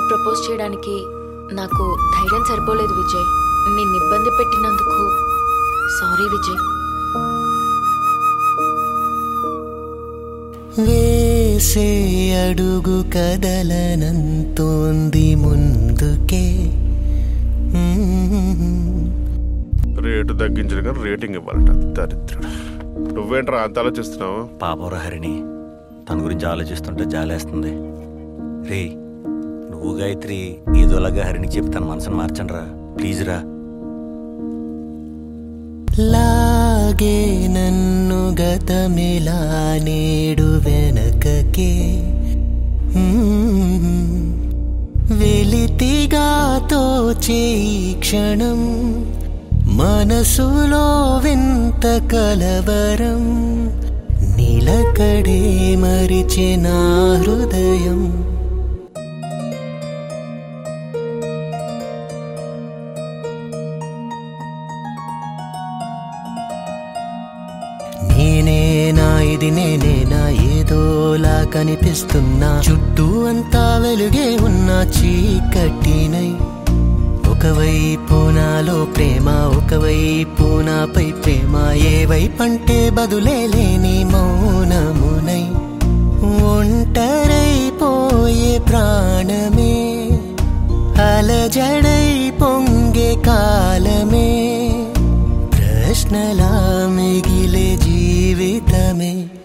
Propose చేయడానికి నాకు ధైర్యం సరిపోలేదు విజయ్ నిన్ను ఇబ్బంది పెట్టినందుకు సారీ విజయ్ వేసే అడుగు కదలనంతోంది ముందుకే మ్మ్. రేటు తగ్గించిన కానీ రేటింగ్ ఇవ్వాలట దరిద్రుడు నువ్వేంట్రా అంత ఆలోచిస్తున్నావు పాపరా హరిణి తన గురించి ఆలోచిస్తుంటే జాలేస్తుంది రే నువ్వు గాయత్రి ఏదోలాగా హరిణికి చెప్పి తన మనసును మార్చండి రా ప్లీజ్ రా లాగే నన్ను గతమిలా నేడు వెనకకే మ్మ్. వెలితిగా తోచే ఈ క్షణం మనసులో వింత కలవరం నిలకడే మరిచిన హృదయం నేనేనా ఇది నేనేనా ఏదోలా కనిపిస్తున్నా చుట్టూ అంతా వెలుగే ఉన్న చీకటినై ఒకవైపు నాలో ప్రేమ ఒకవైపు నాపై ప్రేమ ఏ వైపంటే బదులే లేని మౌనమునై ఒంటరైపోయే ప్రాణమే అలజడై పొంగే కాలమే ప్రశ్నలా మిగిలే జీవితమే